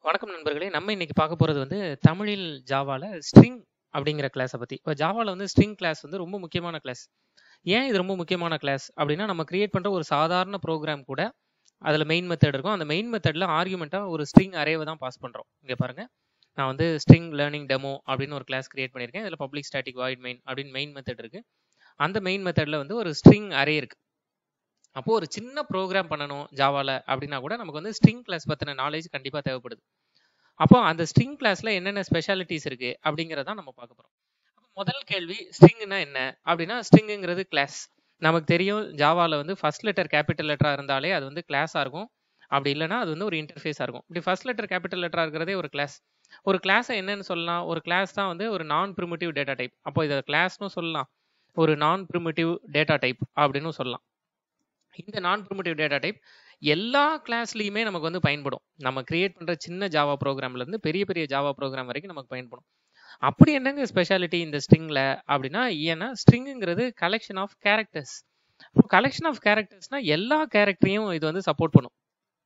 வணக்கம் நண்பர்களே நம்ம இன்னைக்கு பார்க்க போறது வந்து தமிழில் ஜாவால ஸ்ட்ரிங் அப்படிங்கிற கிளாஸை பத்தி இப்போ ஜாவால வந்து ஸ்ட்ரிங் கிளாஸ் வந்து ரொம்ப முக்கியமான கிளாஸ் ஏன் இது ரொம்ப முக்கியமான கிளாஸ் அப்படின்னா நம்ம கிரியேட் பண்ற ஒரு சாதாரண ப்ரோக்ராம் கூட அதுல மெயின் மெத்தட் இருக்கும் அந்த மெயின் மெத்தட்ல ஆர்குமெண்ட்டா ஒரு ஸ்ட்ரிங் அரேவை தான் பாஸ் பண்றோம் இங்க பாருங்க நான் வந்து ஸ்ட்ரிங் லேர்னிங் டெமோ அப்படின்னு ஒரு கிளாஸ் கிரியேட் பண்ணியிருக்கேன் இதுல பப்ளிக் ஸ்டாட்டிக் வாய்ட் மெயின் அப்படின்னு மெயின் மெத்தட் இருக்கு அந்த மெயின் மெத்தட்ல வந்து ஒரு ஸ்ட்ரிங் அரே இருக்கு அப்போ ஒரு சின்ன ப்ரோக்ராம் பண்ணணும் ஜாவால அப்படின்னா கூட நமக்கு வந்து ஸ்ட்ரிங் கிளாஸ் பத்தின நாலேஜ் கண்டிப்பா தேவைப்படுது அப்போ அந்த ஸ்ட்ரிங் கிளாஸ்ல என்னென்ன ஸ்பெஷாலிட்டிஸ் இருக்கு அப்படிங்கறத நம்ம பார்க்க போறோம் அப்போ முதல் கேள்வி ஸ்ட்ரிங்னா என்ன அப்படின்னா ஸ்ட்ரிங்ங்கிறது கிளாஸ் நமக்கு தெரியும் ஜாவால வந்து ஃபர்ஸ்ட் லெட்டர் கேபிட்டல் லெட்டரா இருந்தாலே அது வந்து கிளாஸா இருக்கும் அப்படி இல்லைன்னா அது வந்து ஒரு இன்டர்ஃபேஸா இருக்கும் இப்படி ஃபர்ஸ்ட் லெட்டர் கேபிட்டல் லெட்டரா இருக்கிறதே ஒரு கிளாஸ் ஒரு கிளாஸை என்னன்னு சொல்லலாம் ஒரு கிளாஸ் தான் வந்து ஒரு நான் ப்ரிமிட்டிவ் டேட்டா டைப் அப்போ இதை கிளாஸ்னு சொல்லலாம் ஒரு நான் ப்ரிமிட்டிவ் டேட்டா டைப் அப்படின்னு சொல்லலாம் இந்த நான் ப்ரிமிட்டிவ் டேட்டா டைப் எல்லா கிளாஸ்லயுமே நமக்கு வந்து பயன்படும் நம்ம கிரியேட் பண்ற சின்ன ஜாவா ப்ரோக்ராம்ல இருந்து பெரிய பெரிய ஜாவா ப்ரோக்ராம் வரைக்கும் நமக்கு பயன்படும் அப்படி என்னங்க ஸ்பெஷாலிட்டி இந்த ஸ்ட்ரிங்ல அப்படின்னா ஏன்னா ஸ்ட்ரிங்கிறது collection of characters collection of கேரக்டர்ஸ்னா எல்லா கேரக்டரையும் இது வந்து சப்போர்ட் பண்ணும்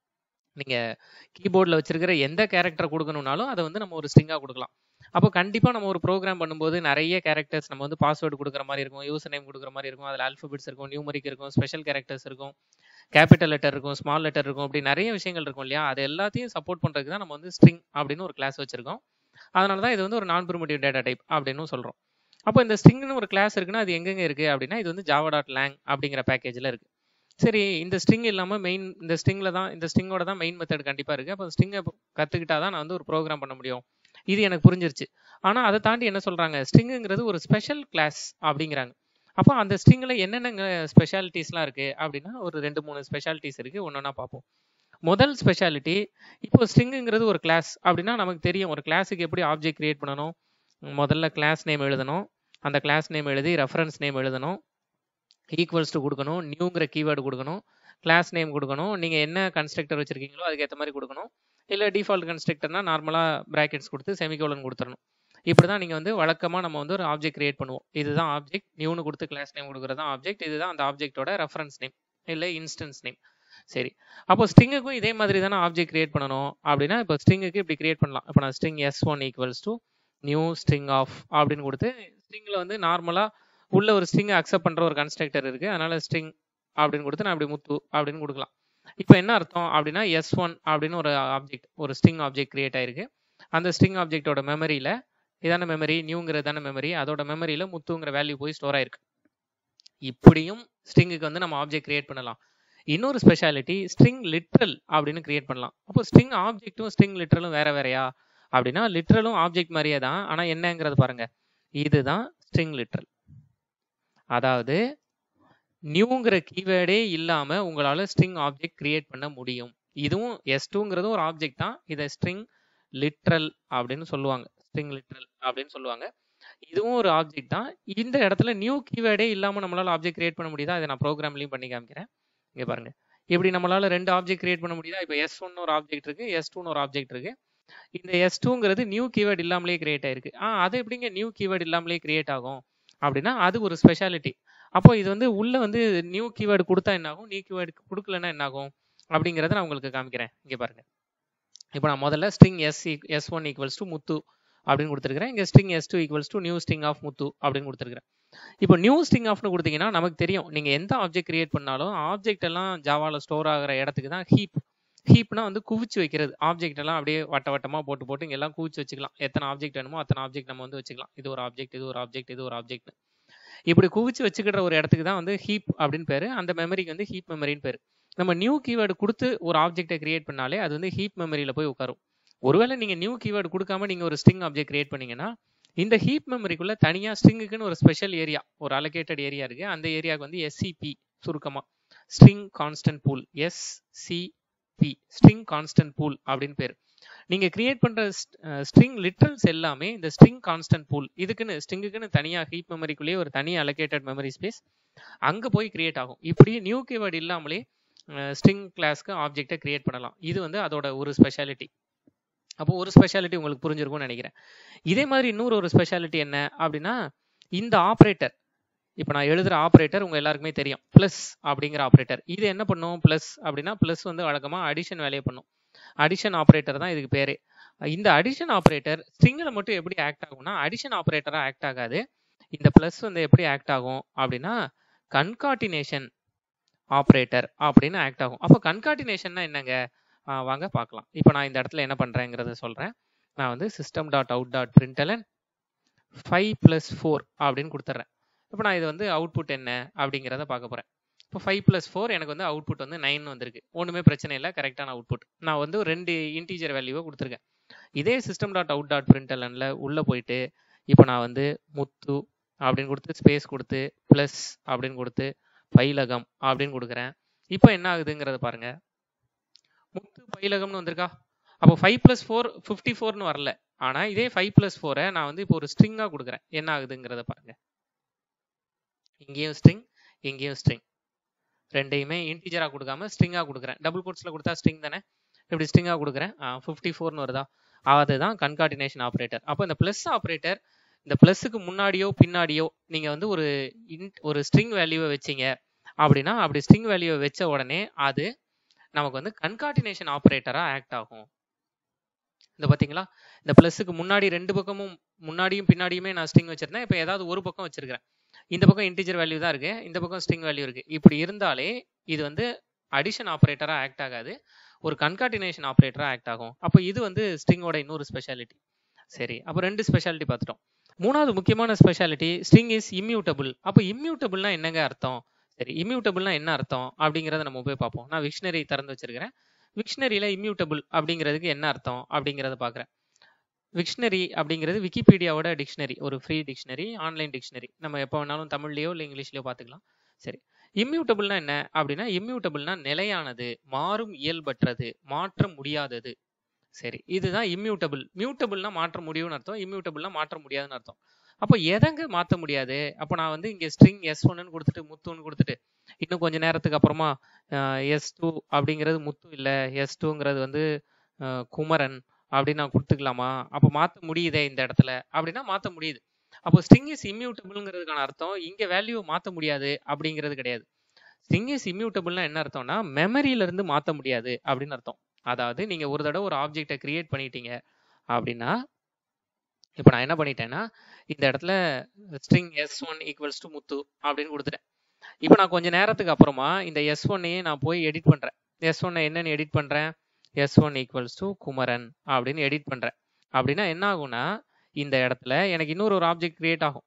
நீங்க கீபோர்டில் வச்சிருக்கிற எந்த கேரக்டர் கொடுக்கணும்னாலும் அதை வந்து நம்ம ஒரு ஸ்ட்ரிங்காக கொடுக்கலாம் அப்போ கண்டிப்பாக நம்ம ஒரு ப்ரோக்ராம் பண்ணும்போது நிறைய கேரக்டர்ஸ் நம்ம வந்து பாஸ்வேர்டு கொடுக்குற மாதிரி இருக்கும் யூசர் நேம் கொடுக்குற மாதிரி இருக்கும் அதில் ஆல்ஃபபிட்ஸ் இருக்கும் நியூமரிக் இருக்கும் ஸ்பெஷல் கேரக்டர்ஸ் இருக்கும் கேபிட்டல் லெட்டர் இருக்கும் ஸ்மால் லெட்டர் இருக்கும் அப்படி நிறைய விஷயங்கள் இருக்கும் இல்லையா அது எல்லாத்தையும் சப்போர்ட் பண்ணுறதுக்கு தான் நம்ம வந்து ஸ்ட்ரிங் அப்படின்னு ஒரு கிளாஸ் வச்சிருக்கோம் அதனால தான் இது வந்து ஒரு நான் ப்ரிமிட்டிவ் டேட்டா டைப் அப்படின்னு சொல்கிறோம் அப்போ இந்த ஸ்ட்ரிங்னு ஒரு கிளாஸ் இருக்குன்னா அது எங்கெங்க இருக்கு அப்படின்னா இது வந்து ஜாவா டாட் லேங் அப்படிங்கிற பேக்கேஜில் இருக்கு சரி இந்த ஸ்ட்ரிங் இல்லாமல் மெயின் இந்த ஸ்ட்ரிங்கில் தான் இந்த ஸ்ட்ரிங்கோட தான் மெயின் மெத்தட் கண்டிப்பாக இருக்குது அப்போ ஸ்ட்ரிங்கை கற்றுக்கிட்டா தான் நான் வந்து ஒரு ப்ரோக்ராம் பண்ண முடியும் இது எனக்கு புரிஞ்சிருச்சு ஆனால் அதை தாண்டி என்ன சொல்கிறாங்க ஸ்ட்ரிங்குங்கிறது ஒரு ஸ்பெஷல் கிளாஸ் அப்படிங்கிறாங்க அப்போ அந்த ஸ்ட்ரிங்கில் என்னென்ன ஸ்பெஷாலிட்டிஸ்லாம் இருக்குது அப்படின்னா ஒரு ரெண்டு மூணு ஸ்பெஷாலிட்டிஸ் இருக்குது ஒன்றா பார்ப்போம் முதல் ஸ்பெஷாலிட்டி இப்போ ஸ்ட்ரிங்குங்கிறது ஒரு கிளாஸ் அப்படின்னா நமக்கு தெரியும் ஒரு கிளாஸுக்கு எப்படி ஆப்ஜெக்ட் கிரியேட் பண்ணணும் முதல்ல கிளாஸ் நேம் எழுதணும் அந்த கிளாஸ் நேம் எழுதி ரெஃபரன்ஸ் நேம் எழுதணும் ஈக்குவல்ஸ் டு கொடுக்கணும் நியூங்கிற கீவேர்டு கொடுக்கணும் கிளாஸ் நேம் கொடுக்கணும் நீங்கள் என்ன கன்ஸ்ட்ரக்டர் வச்சிருக்கீங்களோ அதுக்கு ஏற்ற மாதிரி கொடுக்கணும் இல்லை டிஃபால்ட் கன்ஸ்ட்ரக்டர்னா நார்மலாக ப்ராக்கெட்ஸ் கொடுத்து செமிகோலன் கொடுத்துடணும் இப்படி தான் நீங்கள் வந்து வழக்கமாக நம்ம வந்து ஒரு ஆப்ஜெக்ட் கிரியேட் பண்ணுவோம் இதுதான் ஆப்ஜெக்ட் நியூன்னு கொடுத்து கிளாஸ் நேம் கொடுக்குறது தான் ஆப்ஜெக்ட் இதுதான் அந்த ஆப்ஜெக்டோட ரெஃபரன்ஸ் நேம் இல்லை இன்ஸ்டன்ஸ் நேம் சரி அப்போ ஸ்ட்ரிங்குக்கும் இதே மாதிரி தானே ஆப்ஜெக்ட் கிரியேட் பண்ணணும் அப்படின்னா இப்போ ஸ்ட்ரிங்குக்கு இப்படி கிரியேட் பண்ணலாம் இப்போ நான் string S one equals to new string of அப்படின்னு கொடுத்து ஸ்ட்ரிங்கில் வந்து நார்மலாக உள்ள ஒரு ஸ்ட்ரிங்கை அக்செப்ட் பண்ணுற ஒரு கன்ஸ்ட்ரக்டர் இருக்குது அதனால ஸ்ட்ரிங் அப்படின்னு கொடுத்து நான் அப்படி முத்து அப்படின்னு கொடுக்கலாம் இப்போ என்ன அர்த்தம் அப்படின்னா எஸ் ஒன் அப்படின்னு ஒரு ஆப்ஜெக்ட் ஒரு ஸ்ட்ரிங் ஆப்ஜெக்ட் கிரியேட் ஆயிருக்கு அந்த ஸ்ட்ரிங் ஆப்ஜெக்டோட மெமரியில் இதான மெமரி நியூங்கிறதான மெமரி அதோட மெமரியில் முத்துங்கிற வேல்யூ போய் ஸ்டோர் ஆயிருக்கு இப்படியும் ஸ்ட்ரிங்குக்கு வந்து நம்ம ஆப்ஜெக்ட் கிரியேட் பண்ணலாம் இன்னொரு ஸ்பெஷாலிட்டி ஸ்ட்ரிங் லிட்ரல் அப்படின்னு கிரியேட் பண்ணலாம் அப்போ ஸ்ட்ரிங் ஆப்ஜெக்ட்டும் ஸ்ட்ரிங் லிட்ரலும் வேற வேறையா அப்படின்னா லிட்ரலும் ஆப்ஜெக்ட் மாதிரியே தான் ஆனால் என்னங்கிறது பாருங்க இதுதான் ஸ்ட்ரிங் லிட்ரல் அதாவது நியூங்கிற கீவேர்டே இல்லாம உங்களால ஸ்ட்ரிங் ஆப்ஜெக்ட் கிரியேட் பண்ண முடியும் இதுவும் எஸ் டூங்கிறதும் ஒரு ஆப்ஜெக்ட் தான் இதை ஸ்ட்ரிங் லிட்ரல் அப்படின்னு சொல்லுவாங்க ஸ்ட்ரிங் லிட்ரல் அப்படின்னு சொல்லுவாங்க இதுவும் ஒரு ஆப்ஜெக்ட் தான் இந்த இடத்துல நியூ கீவேர்டே இல்லாம நம்மளால ஆப்ஜெக்ட் கிரியேட் பண்ண முடியுதா இதை நான் ப்ரோக்ராம்லயும் பண்ணி காமிக்கிறேன் இங்க பாருங்க இப்படி நம்மளால ரெண்டு ஆப்ஜெக்ட் கிரியேட் பண்ண முடியுதா இப்போ எஸ் ஒன்னு ஒரு ஆப்ஜெக்ட் இருக்கு எஸ் டூன்னு ஒரு ஆப்ஜெக்ட் இருக்கு இந்த எஸ் டூங்கிறது நியூ கீவேர்ட் இல்லாமலே கிரியேட் ஆயிருக்கு ஆ அது எப்படிங்க நியூ கீவேர்ட் இல்லாமலே கிரியேட் ஆகும் அப்படின்னா அது ஒரு ஸ்பெஷாலிட்டி அப்போ இது வந்து உள்ள வந்து நியூ கீவேர்டு கொடுத்தா என்ன ஆகும் நியூ கீவேர்டு கொடுக்கலன்னா என்ன ஆகும் அப்படிங்கிறத நான் உங்களுக்கு காமிக்கிறேன் இங்கே பாருங்க இப்போ நான் முதல்ல string S S one equals to Muthu அப்படின்னு கொடுத்துருக்கிறேன் இங்கே string S two equals to new string of Muthu அப்படின்னு கொடுத்துருக்கிறேன் இப்போ நியூ ஸ்ட்ரிங் ஆஃப்னு கொடுத்தீங்கன்னா நமக்கு தெரியும் நீங்கள் எந்த ஆப்ஜெக்ட் கிரியேட் பண்ணாலும் ஆப்ஜெக்ட் எல்லாம் ஜாவால ஸ்டோர் ஆகிற இடத்துக்கு தான் ஹீப் ஹீப்னா வந்து குவிச்சு வைக்கிறது ஆப்ஜெக்ட் எல்லாம் அப்படியே வட்ட வட்டமா போட்டு போட்டு இங்க எல்லாம் குவிச்சு வச்சுக்கலாம் எத்தனை ஆப்ஜெக்ட் வேணுமோ அத்தனை ஆப்ஜெக்ட் நம்ம வந்து வச்சுக்கலாம் இது ஒரு ஆப்ஜெக்ட் இது ஒரு ஆப்ஜெக்ட் இது ஒரு ஆப்ஜெக்ட் இப்படி குவிச்சு வச்சுக்கிற ஒரு இடத்துக்கு தான் வந்து ஹீப் அப்படின்னு பேரு அந்த மெமரிக்கு வந்து ஹீப் மெமரின்னு பேரு நம்ம நியூ கீவேர்டு கொடுத்து ஒரு ஆப்ஜெக்டை கிரியேட் பண்ணாலே அது வந்து ஹீப் மெமரியில போய் உட்காரும் ஒருவேளை நீங்க நியூ கீவேர்டு கொடுக்காம நீங்க ஒரு ஸ்ட்ரிங் ஆப்ஜெக்ட் கிரியேட் பண்ணீங்கன்னா இந்த ஹீப் மெமரிக்குள்ள தனியா ஸ்ட்ரிங்குக்குன்னு ஒரு ஸ்பெஷல் ஏரியா ஒரு அலோகேட்டட் ஏரியா இருக்கு அந்த ஏரியாவுக்கு வந்து எஸ்சிபி சுருக்கமா string constant pool S C P string constant pool அப்படின்னு பேர் நீங்க கிரியேட் பண்ற ஸ்ட்ரிங் லிட்டரல்ஸ் எல்லாமே இந்த ஸ்ட்ரிங் கான்ஸ்டன்ட் பூல் இதுக்குன்னு ஸ்ட்ரிங்குக்குன்னு தனியா ஹீப் மெமரிக்குள்ளேயே ஒரு தனி அலோகேட்டட் மெமரி ஸ்பேஸ் அங்க போய் கிரியேட் ஆகும் இப்படி நியூ கீவேர்டு இல்லாமலே ஸ்ட்ரிங் கிளாஸ்க்கு ஆப்ஜெக்டை கிரியேட் பண்ணலாம் இது வந்து அதோட ஒரு ஸ்பெஷாலிட்டி அப்போ ஒரு ஸ்பெஷாலிட்டி உங்களுக்கு புரிஞ்சிருக்கும்னு நினைக்கிறேன் இதே மாதிரி இன்னொரு ஒரு ஸ்பெஷாலிட்டி என்ன அப்படின்னா இந்த ஆப்ரேட்டர் இப்போ நான் எழுதுற ஆப்ரேட்டர் உங்க எல்லாருக்குமே தெரியும் பிளஸ் அப்படிங்கிற ஆப்ரேட்டர் இது என்ன பண்ணும் பிளஸ் அப்படின்னா பிளஸ் வந்து வழக்கமா அடிஷன் வேலையை பண்ணும் அடிஷன் ஆப்ரேட்டர் தான் இதுக்கு பேரு இந்த அடிஷன் ஆப்ரேட்டர் ஸ்ட்ரிங்கில் மட்டும் எப்படி ஆக்ட் ஆகும்னா அடிஷன் ஆப்ரேட்டராக ஆக்ட் ஆகாது இந்த ப்ளஸ் வந்து எப்படி ஆக்ட் ஆகும் அப்படின்னா கன்காட்டினேஷன் ஆப்ரேட்டர் அப்படின்னு ஆக்ட் ஆகும் அப்போ கன்காட்டினேஷன்னா என்னங்க ஆ, வாங்க பார்க்கலாம் இப்போ நான் இந்த இடத்துல என்ன பண்ணுறேங்கிறத சொல்கிறேன் நான் வந்து system dot out dot println five plus four அப்படின்னு கொடுத்துட்றேன் இப்போ நான் இது வந்து அவுட்புட் என்ன அப்படிங்கிறத பார்க்க போகிறேன் இப்போ ஃபைவ் ப்ளஸ் ஃபோர் எனக்கு வந்து அவுட்புட் வந்து நைன் வந்திருக்கு ஒன்றுமே பிரச்சனை இல்லை கரெக்டான அவுட்புட் நான் வந்து ஒரு ரெண்டு இன்டீஜர் வேல்யூவை கொடுத்துருக்கேன் இதே சிஸ்டம் டாட் அவுட் டாட் பிரிண்டலனில் உள்ளே போயிட்டு இப்போ நான் வந்து முத்து அப்படின்னு கொடுத்து ஸ்பேஸ் கொடுத்து ப்ளஸ் அப்படின்னு கொடுத்து பைலகம் அப்படின்னு கொடுக்குறேன் இப்போ என்ன ஆகுதுங்கிறத பாருங்க முத்து பைலகம்னு வந்திருக்கா அப்போ ஃபைவ் ப்ளஸ் ஃபோர் ஃபிஃப்டி ஃபோர்னு வரல ஆனால் இதே ஃபைவ் ப்ளஸ் ஃபோரை நான் வந்து இப்போ ஒரு ஸ்ட்ரிங்காக கொடுக்குறேன் என்ன ஆகுதுங்கிறத பாருங்க இங்கேயும் ஸ்ட்ரிங் இங்கேயும் ஸ்ட்ரிங் ரெண்டையுமே இன்டீஜராக கொடுக்காம ஸ்ட்ரிங்காக கொடுக்குறேன் டபுள் கோட்ஸில் கொடுத்தா ஸ்ட்ரிங் தானே இப்படி ஸ்ட்ரிங்காக கொடுக்குறேன் ஃபிஃப்டி ஃபோர்னு வருதா அதுதான் கன்கார்டினேஷன் ஆப்ரேட்டர் அப்போ இந்த ப்ளஸ் ஆப்ரேட்டர் இந்த ப்ளஸ்ஸுக்கு முன்னாடியோ பின்னாடியோ நீங்கள் வந்து ஒரு இன்ட் ஒரு ஸ்ட்ரிங் வேல்யூவை வச்சீங்க அப்படின்னா அப்படி ஸ்ட்ரிங் வேல்யூவை வச்ச உடனே அது நமக்கு வந்து கன்கார்டினேஷன் ஆப்ரேட்டராக ஆக்ட் ஆகும் இந்த பார்த்தீங்களா இந்த ப்ளஸ்ஸுக்கு முன்னாடி ரெண்டு பக்கமும் முன்னாடியும் பின்னாடியுமே நான் ஸ்ட்ரிங் வச்சிருந்தேன் இப்போ ஏதாவது ஒரு பக்கம் வச்சிருக்கிறேன் இந்த பக்கம் இன்டிஜர் வேல்யூ தான் இருக்கு இந்த பக்கம் ஸ்ட்ரிங் வேல்யூ இருக்கு இப்படி இருந்தாலே இது வந்து அடிஷன் ஆப்ரேட்டராக ஆக்ட் ஆகாது ஒரு கன்கார்டினேஷன் ஆப்ரேட்டராக ஆக்ட் ஆகும் அப்போ இது வந்து ஸ்ட்ரிங்கோட இன்னொரு ஸ்பெஷாலிட்டி சரி அப்போ ரெண்டு ஸ்பெஷாலிட்டி பார்த்துட்டோம் மூணாவது முக்கியமான ஸ்பெஷாலிட்டி ஸ்ட்ரிங் இஸ் இம்யூட்டபிள் அப்போ இம்யூட்டபிள்னா என்னங்க அர்த்தம் சரி இம்யூட்டபிள்னா என்ன அர்த்தம் அப்படிங்கிறத நம்ம போய் பார்ப்போம் நான் விக்ஷனரி திறந்து வச்சிருக்கிறேன் விக்ஷனரியில் இம்யூட்டபிள் அப்படிங்கிறதுக்கு என்ன அர்த்தம் அப்படிங்கிறத பார்க்குறேன் விக்ஷனரி அப்படிங்கிறது விக்கிபீடியாவோட டிக்ஷனரி ஒரு ஃப்ரீ டிக்ஷனரி ஆன்லைன் டிக்ஷனரி நம்ம எப்போ வேணாலும் தமிழ்லையோ இல்லை இங்கிலீஷ்லையோ பார்த்துக்கலாம் சரி இம்யூட்டபிள்னா என்ன அப்படின்னா இம்யூட்டபிள்னா நிலையானது மாறும் இயல்பற்றது மாற்ற முடியாதது சரி இதுதான் இம்யூட்டபிள் மியூட்டபிள்னா மாற்ற முடியும்னு அர்த்தம் இம்யூட்டபிள்னா மாற்ற முடியாதுன்னு அர்த்தம் அப்போ எதங்க மாற்ற முடியாது அப்போ நான் வந்து இங்கே ஸ்ட்ரிங் எஸ் ஒன்னு கொடுத்துட்டு முத்துன்னு கொடுத்துட்டு இன்னும் கொஞ்ச நேரத்துக்கு அப்புறமா எஸ் டூ அப்படிங்கிறது முத்து இல்லை எஸ் டூங்கிறது வந்து அஹ், குமரன் அப்படின்னு நான் கொடுத்துக்கலாமா அப்போ மாற்ற முடியுதே இந்த இடத்துல அப்படின்னா மாற்ற முடியுது அப்போ ஸ்ட்ரிங் இஸ் இம்யூட்டபிள்ங்கிறதுக்கான அர்த்தம் இங்கே வேல்யூ மாற்ற முடியாது அப்படிங்கிறது கிடையாது ஸ்ட்ரிங் இஸ் இம்யூட்டபிள்னா என்ன அர்த்தம்னா மெமரியில இருந்து மாற்ற முடியாது அப்படின்னு அர்த்தம் அதாவது நீங்க ஒரு தடவை ஒரு ஆப்ஜெக்டை கிரியேட் பண்ணிட்டீங்க அப்படின்னா இப்போ நான் என்ன பண்ணிட்டேன்னா இந்த இடத்துல string S one equals to Muthu அப்படின்னு கொடுத்துட்டேன் இப்போ நான் கொஞ்ச நேரத்துக்கு அப்புறமா இந்த எஸ் ஒன்னையே நான் போய் எடிட் பண்றேன் எஸ் ஒன்னை என்னன்னு எடிட் பண்றேன் S one equals to Kumaran அப்படின்னு எடிட் பண்றேன் அப்படின்னா என்ன ஆகும்னா இந்த இடத்துல எனக்கு இன்னொரு ஒரு ஆப்ஜெக்ட் கிரியேட் ஆகும்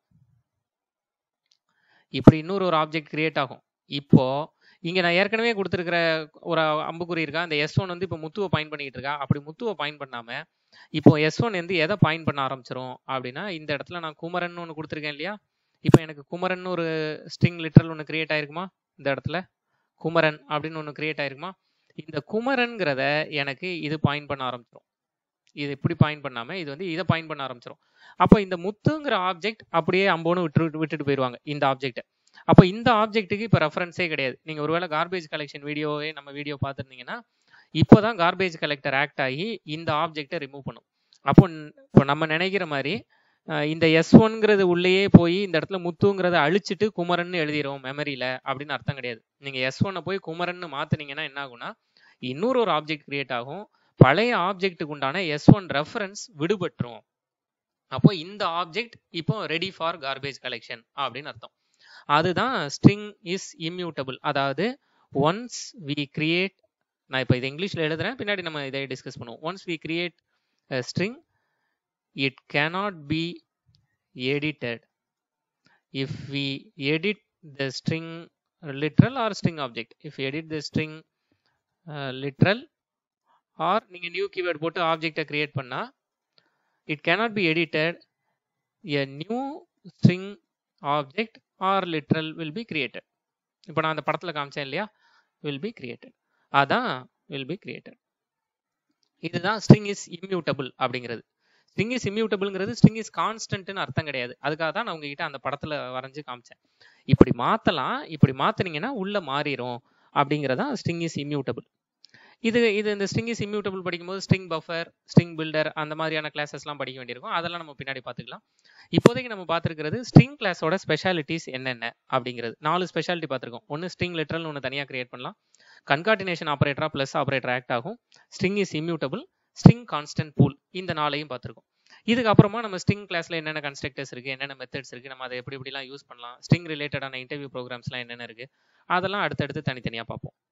இப்படி இன்னொரு ஒரு ஆப்ஜெக்ட் கிரியேட் ஆகும் இப்போ இங்க நான் ஏற்கனவே கொடுத்துருக்கிற ஒரு அம்புக்குறி இருக்கா இந்த எஸ் ஒன் வந்து இப்போ முத்துவை பாயிண்ட் பண்ணிட்டு இருக்கா அப்படி முத்துவை பாயிண்ட் பண்ணாம இப்போ எஸ் ஒன் வந்து எதை பாயிண்ட் பண்ண ஆரம்பிச்சிரும் அப்படின்னா இந்த இடத்துல நான் குமரன் ஒன்று கொடுத்துருக்கேன் இல்லையா இப்போ எனக்கு குமரன் ஒரு ஸ்ட்ரிங் லிட்டரல் ஒன்று கிரியேட் ஆயிருக்குமா இந்த இடத்துல குமரன் அப்படின்னு ஒன்று கிரியேட் ஆயிருக்குமா இந்த குமரன்கிறத எனக்கு இது பாயிண்ட் பண்ண ஆரம்பிச்சிரும் இது இப்படி பாயிண்ட் பண்ணாம இது வந்து இதை பாயிண்ட் பண்ண ஆரம்பிச்சிரும் அப்போ இந்த முத்துங்கிற ஆப்ஜெக்ட் அப்படியே அம்போன்னு விட்டு விட்டுட்டு போயிடுவாங்க இந்த ஆப்ஜெக்ட் அப்போ இந்த ஆப்ஜெக்ட்டுக்கு இப்போ ரெஃபரன்ஸே கிடையாது நீங்கள் ஒருவேளை கார்பேஜ் கலெக்ஷன் வீடியோவே நம்ம வீடியோ பார்த்துருந்தீங்கன்னா இப்போதான் கார்பேஜ் கலெக்டர் ஆக்ட் ஆகி இந்த ஆப்ஜெக்டை ரிமூவ் பண்ணும் அப்போ ந- இப்போ நம்ம நினைக்கிற மாதிரி அஹ், இந்த எஸ் ஒன்ங்கிறது உள்ளேயே போய் இந்த இடத்துல முத்துங்கிறத அழிச்சிட்டு குமரன் எழுதிரும் மெமரியில அப்படின்னு அர்த்தம் கிடையாது நீங்க எஸ் ஒன்னை போய் குமரன் மாத்துனீங்கன்னா என்ன ஆகும்னா இன்னொரு ஒரு ஆப்ஜெக்ட் கிரியேட் ஆகும் பழைய ஆப்ஜெக்ட்டுக்கு உண்டான எஸ் ஒன் ரெஃபரன்ஸ் விடுபட்டுரும் அப்போ இந்த ஆப்ஜெக்ட் இப்போ ரெடி ஃபார் கார்பேஜ் கலெக்ஷன் அப்படின்னு அர்த்தம் அதுதான் ஸ்ட்ரிங் இஸ் இம்யூட்டபிள் அதாவது ஒன்ஸ் வி கிரியேட் நான் இப்போ இது இங்கிலீஷில் எழுதுறேன் பின்னாடி நம்ம இதை டிஸ்கஸ் பண்ணுவோம் once we create string it cannot be edited if we edit the string literal or string object if we edit the string uh, literal or நீங்க நியூ கீவேர்ட் போட்டு ஆப்ஜெக்டை கிரியேட் பண்ணா it cannot be edited a new string object or literal will be created இப்போ நான் அந்த படத்துல காமிச்சேன் இல்லையா will be created அதான் will be created இதுதான் string is immutable அப்படிங்கிறது ஸ்ட்ரிங் இஸ் இம்யூட்டபிள்ங்கிறது ஸ்ட்ரிங் இஸ் கான்ஸ்டன்ட்னு அர்த்தம் கிடையாது அதுக்காக தான் நான் உங்ககிட்ட அந்த படத்துல வரைஞ்சு காமிச்சேன் இப்படி மாத்தலாம் இப்படி மாத்துனீங்கன்னா உள்ள மாறிடும் அப்படிங்கிறதா ஸ்ட்ரிங் இஸ் இம்யூட்டபிள் இது இது இந்த ஸ்ட்ரிங் இஸ் இம்யூட்டபிள் படிக்கும்போது ஸ்ட்ரிங் பஃபர் ஸ்ட்ரிங் பில்டர் அந்த மாதிரியான கிளாஸஸ்லாம் படிக்க வேண்டியிருக்கும் அதெல்லாம் நம்ம பின்னாடி பார்த்துக்கலாம் இப்போதைக்கு நம்ம பார்த்துருக்கிறது ஸ்ட்ரிங் கிளாஸோட ஸ்பெஷாலிட்டிஸ் என்னென்ன அப்படிங்கிறது நாலு ஸ்பெஷாலிட்டி பார்த்துருக்கோம் ஒன்று ஸ்ட்ரிங் லிட்டரல் ஒன்று தனியாக கிரியேட் பண்ணலாம் கன்கார்டினேஷன் ஆப்ரேட்டரா ப்ளஸ் ஆப்ரேட்டர் ஆக்ட் ஆகும் string is immutable string constant pool இந்த நாளையும் பார்த்துருக்கோம் இதுக்கப்புறமா நம்ம ஸ்ட்ரிங் கிளாஸ்ல என்னென்ன கன்ஸ்ட்ரக்டர்ஸ் இருக்கு என்னென்ன மெத்தட்ஸ் இருக்கு நம்ம அதை எப்படி எப்படிலாம் யூஸ் பண்ணலாம் ஸ்ட்ரிங் ரிலேட்டடான இன்டர்வியூ ப்ரோக்ராம்ஸ்லாம் என்னென்ன இருக்கு அதெல்லாம் அடுத்தடுத்து தனித்தனியாக பார்ப்போம்